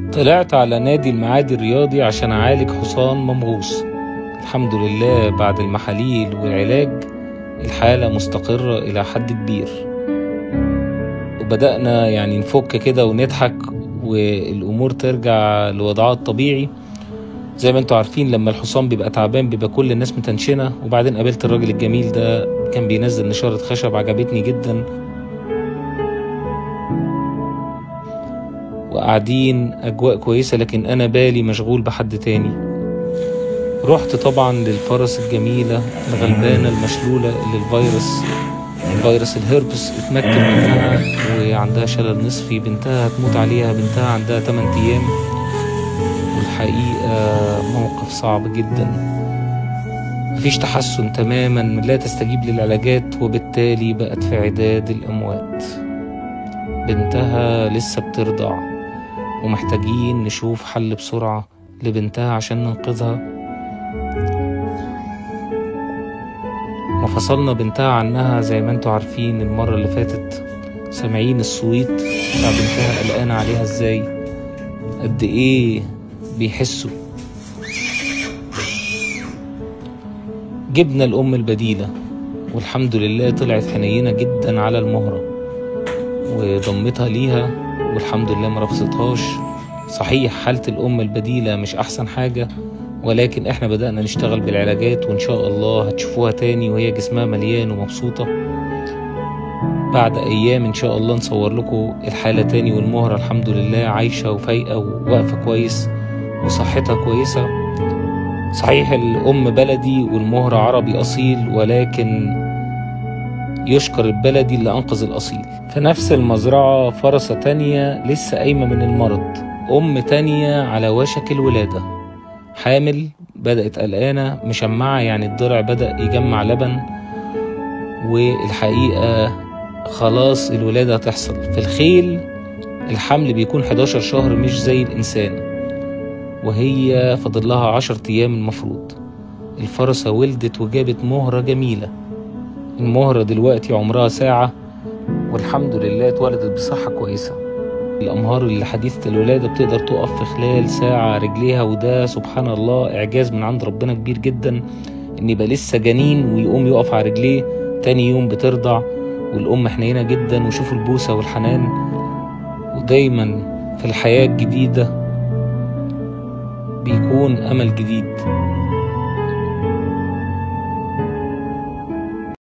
طلعت على نادي المعادي الرياضي عشان أعالج حصان ممغوص الحمد لله بعد المحاليل والعلاج الحالة مستقرة إلى حد كبير وبدأنا يعني نفك كده ونضحك والأمور ترجع لوضعها الطبيعي زي ما انتوا عارفين لما الحصان بيبقى تعبان بيبقى كل الناس متنشنة وبعدين قابلت الراجل الجميل ده كان بينزل نشارة خشب عجبتني جدا وقاعدين أجواء كويسة لكن أنا بالي مشغول بحد تاني رحت طبعا للفرس الجميلة الغلبانة المشلولة اللي الفيروس فيروس الهربس اتمكن منها وعندها شلل نصفي بنتها هتموت عليها بنتها عندها 8 أيام والحقيقة موقف صعب جدا مفيش تحسن تماما لا تستجيب للعلاجات وبالتالي بقت في عداد الأموات بنتها لسه بترضع ومحتاجين نشوف حل بسرعة لبنتها عشان ننقذها وفصلنا بنتها عنها زي ما انتوا عارفين المرة اللي فاتت سامعين الصويت بتاع بنتها قلقانة عليها ازاي قد ايه بيحسوا جبنا الأم البديلة والحمد لله طلعت حنينة جدا على المهرة وضمتها ليها والحمد لله ما رفضتهاش صحيح حالة الأم البديلة مش أحسن حاجة ولكن احنا بدأنا نشتغل بالعلاجات وإن شاء الله هتشوفوها تاني وهي جسمها مليان ومبسوطة بعد أيام إن شاء الله نصور لكم الحالة تاني والمهرة الحمد لله عايشة وفايقة وواقفة كويس وصحتها كويسة صحيح الأم بلدي والمهر عربي أصيل ولكن يشكر البلدي اللي أنقذ الأصيل في نفس المزرعة فرسة تانية لسه قايمة من المرض أم تانية على وشك الولادة حامل بدأت قلقانة مشمعة يعني الضرع بدأ يجمع لبن والحقيقة خلاص الولادة هتحصل في الخيل الحمل بيكون 11 شهر مش زي الإنسان وهي فاضل لها عشر أيام المفروض الفرسة ولدت وجابت مهرة جميلة المهرة دلوقتي عمرها ساعة والحمد لله اتولدت بصحة كويسة الأمهار اللي حديثة الولادة بتقدر تقف في خلال ساعة رجليها وده سبحان الله إعجاز من عند ربنا كبير جدا إن يبقى لسه جنين ويقوم يقف على رجليه تاني يوم بترضع والأم حنينة جدا وشوفوا البوسة والحنان ودايما في الحياة الجديدة بيكون أمل جديد